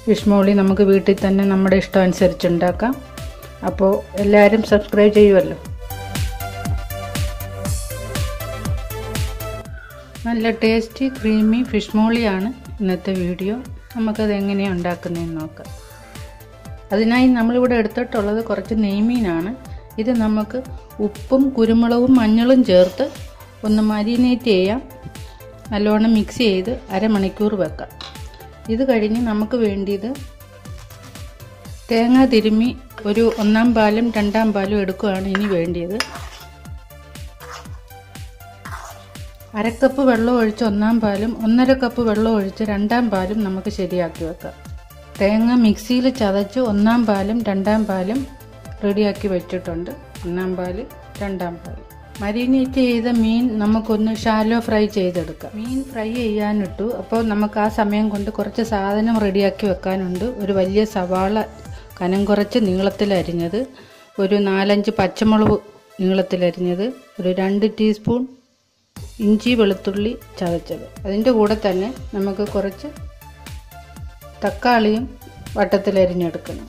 fish മോളി നമുക്ക് വീട്ടിൽ തന്നെ നമ്മുടെ ഇഷ്ടം അനുസരിച്ച് ഉണ്ടാക്കാം അപ്പോൾ എല്ലാവരും സബ്സ്ക്രൈബ് ചെയ്യുമല്ലോ നല്ല ടേസ്റ്റി ക്രീമി ഫിഷ് മോളിയാണ് ഇന്നത്തെ വീഡിയോ നമുക്കത് എങ്ങനെയാണ് ഉണ്ടാക്കുന്നതെന്ന് നോക്കാം അതിനായി നമ്മളിവിടെ എടുത്തിട്ടുള്ളത് കുറച്ച് നെയ്മീനാണ് ഇത് നമുക്ക് ഉപ്പും കുരുമുളകും മഞ്ഞളും ചേർത്ത് ഒന്ന് മരീനേറ്റ് ചെയ്യാം നല്ലോണം മിക്സ് ചെയ്ത് അരമണിക്കൂർ വെക്കാം ഇത് കഴിഞ്ഞ് നമുക്ക് വേണ്ടിയത് തേങ്ങ തിരുമ്മി ഒരു ഒന്നാം പാലും രണ്ടാം പാലും എടുക്കുകയാണ് ഇനി വേണ്ടിയത് അരക്കപ്പ് വെള്ളം ഒഴിച്ച് ഒന്നാം പാലും ഒന്നര കപ്പ് വെള്ളം ഒഴിച്ച് രണ്ടാം പാലും നമുക്ക് ശരിയാക്കി വെക്കാം തേങ്ങ മിക്സിയിൽ ചതച്ച് ഒന്നാം പാലും രണ്ടാം പാലും റെഡിയാക്കി വെച്ചിട്ടുണ്ട് ഒന്നാം പാല് രണ്ടാം പാല് മരീനേറ്റ് ചെയ്ത മീൻ നമുക്കൊന്ന് ഷാലോ ഫ്രൈ ചെയ്തെടുക്കാം മീൻ ഫ്രൈ ചെയ്യാനിട്ടു അപ്പോൾ നമുക്ക് ആ സമയം കൊണ്ട് കുറച്ച് സാധനം റെഡിയാക്കി വെക്കാനുണ്ട് ഒരു വലിയ സവാള കനം കുറച്ച് നീളത്തിലരിഞ്ഞത് ഒരു നാലഞ്ച് പച്ചമുളക് നീളത്തിലരിഞ്ഞത് ഒരു രണ്ട് ടീസ്പൂൺ ഇഞ്ചി വെളുത്തുള്ളി ചതച്ചത് അതിൻ്റെ കൂടെ തന്നെ നമുക്ക് കുറച്ച് തക്കാളിയും വട്ടത്തിലരിഞ്ഞെടുക്കണം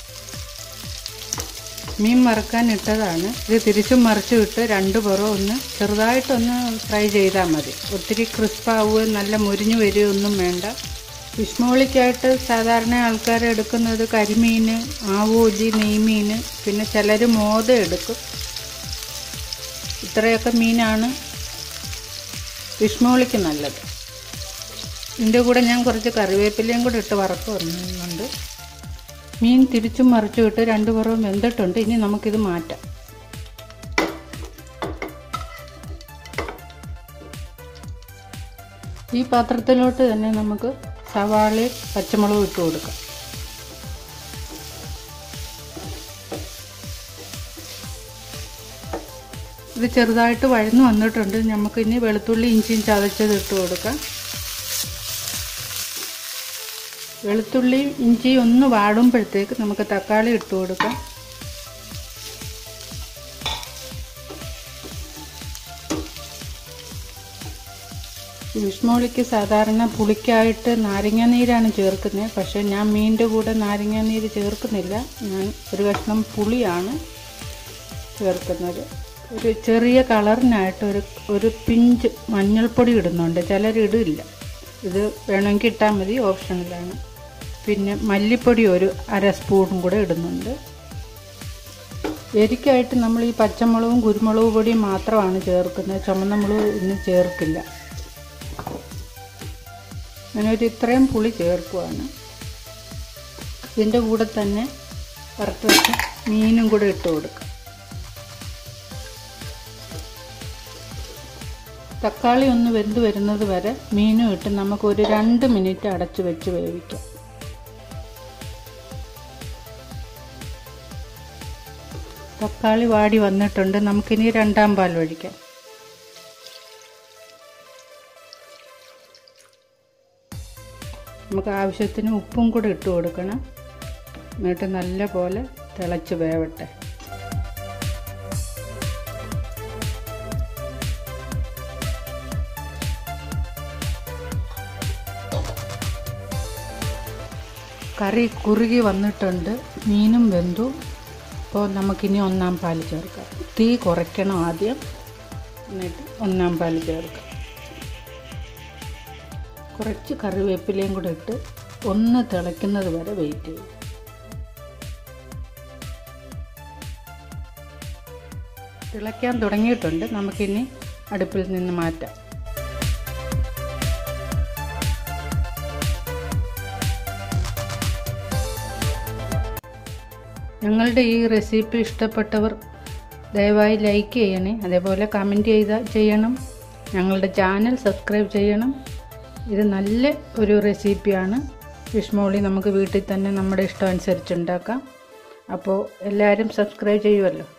മീൻ മറക്കാൻ ഇട്ടതാണ് ഇത് തിരിച്ചും മറിച്ചും ഇട്ട് രണ്ട് പുറം ഒന്ന് ചെറുതായിട്ടൊന്ന് ഫ്രൈ ചെയ്താൽ മതി ഒത്തിരി ക്രിസ്പാവുകയും നല്ല മുരിഞ്ഞു വരികയൊന്നും വേണ്ട ഫിഷ് മോളിക്കായിട്ട് സാധാരണ ആൾക്കാർ എടുക്കുന്നത് കരിമീൻ ആവോലി നെയ്മീൻ പിന്നെ ചിലർ മോത എടുക്കും ഇത്രയൊക്കെ മീനാണ് ഫിഷ് മോളിക്ക് നല്ലത് ഇതിൻ്റെ കൂടെ ഞാൻ കുറച്ച് കറിവേപ്പിലയും കൂടെ ഇട്ട് വറക്ക് വന്നുണ്ട് മീൻ തിരിച്ചും മറിച്ചും ഇട്ട് രണ്ട് പുറവും വെന്തിട്ടുണ്ട് ഇനി നമുക്കിത് മാറ്റാം ഈ പാത്രത്തിലോട്ട് തന്നെ നമുക്ക് സവാളയും പച്ചമുളകും ഇട്ട് കൊടുക്കാം ഇത് ചെറുതായിട്ട് വഴന്നു വന്നിട്ടുണ്ട് നമുക്ക് ഇനി വെളുത്തുള്ളി ഇഞ്ചിയും ചതച്ചത് ഇട്ട് കൊടുക്കാം വെളുത്തുള്ളി ഇഞ്ചി ഒന്ന് വാടുമ്പോഴത്തേക്ക് നമുക്ക് തക്കാളി ഇട്ട് കൊടുക്കാം വിഷ്മോളിക്ക് സാധാരണ പുളിക്കായിട്ട് നാരങ്ങ നീരാണ് ചേർക്കുന്നത് പക്ഷേ ഞാൻ മീനിൻ്റെ കൂടെ നാരങ്ങ നീര് ചേർക്കുന്നില്ല ഞാൻ ഒരു കഷ്ണം പുളിയാണ് ചേർക്കുന്നത് ഒരു ചെറിയ കളറിനായിട്ട് ഒരു ഒരു പിഞ്ച് മഞ്ഞൾപ്പൊടി ഇടുന്നുണ്ട് ചിലരിടില്ല ഇത് വേണമെങ്കിൽ ഇട്ടാൽ മതി ഓപ്ഷനിലാണ് പിന്നെ മല്ലിപ്പൊടി ഒരു അര സ്പൂണും കൂടെ ഇടുന്നുണ്ട് എരിക്കായിട്ട് നമ്മൾ ഈ പച്ചമുളകും കുരുമുളക് പൊടിയും മാത്രമാണ് ചേർക്കുന്നത് ചുമന്ന മുളക് ഇന്ന് ചേർക്കില്ല ഞാനൊരു ഇത്രയും പുളി ചേർക്കുവാണ് ഇതിൻ്റെ കൂടെ തന്നെ വറുത്ത് വെച്ച മീനും കൂടെ ഇട്ട് കൊടുക്കുക തക്കാളി ഒന്ന് വെന്ത് വരുന്നത് വരെ മീനും ഇട്ട് നമുക്ക് ഒരു രണ്ട് മിനിറ്റ് അടച്ച് വെച്ച് വേവിക്കാം തക്കാളി വാടി വന്നിട്ടുണ്ട് നമുക്കിനി രണ്ടാം പാൽ ഒഴിക്കാം നമുക്ക് ആവശ്യത്തിന് ഉപ്പും കൂടെ ഇട്ട് കൊടുക്കണം എന്നിട്ട് നല്ല പോലെ തിളച്ച് വേവട്ടെ കറി കുറുകി വന്നിട്ടുണ്ട് മീനും വെന്തു അപ്പോൾ നമുക്കിനി ഒന്നാം പാൽ ചേർക്കാം തീ കുറയ്ക്കണം ആദ്യം എന്നിട്ട് ഒന്നാം പാൽ ചേർക്കാം കുറച്ച് കറിവേപ്പിലയും കൂടെ ഇട്ട് ഒന്ന് തിളയ്ക്കുന്നത് വരെ വെയിറ്റ് ചെയ്യും തിളയ്ക്കാൻ തുടങ്ങിയിട്ടുണ്ട് നമുക്കിനി അടുപ്പിൽ നിന്ന് മാറ്റാം ഞങ്ങളുടെ ഈ റെസിപ്പി ഇഷ്ടപ്പെട്ടവർ ദയവായി ലൈക്ക് ചെയ്യണേ അതേപോലെ കമൻറ്റ് ചെയ്ത ചെയ്യണം ഞങ്ങളുടെ ചാനൽ സബ്സ്ക്രൈബ് ചെയ്യണം ഇത് നല്ല ഒരു റെസിപ്പിയാണ് ഫിഷ് മോളി നമുക്ക് വീട്ടിൽ തന്നെ നമ്മുടെ ഇഷ്ടം അനുസരിച്ച് ഉണ്ടാക്കാം അപ്പോൾ എല്ലാവരും സബ്സ്ക്രൈബ് ചെയ്യുമല്ലോ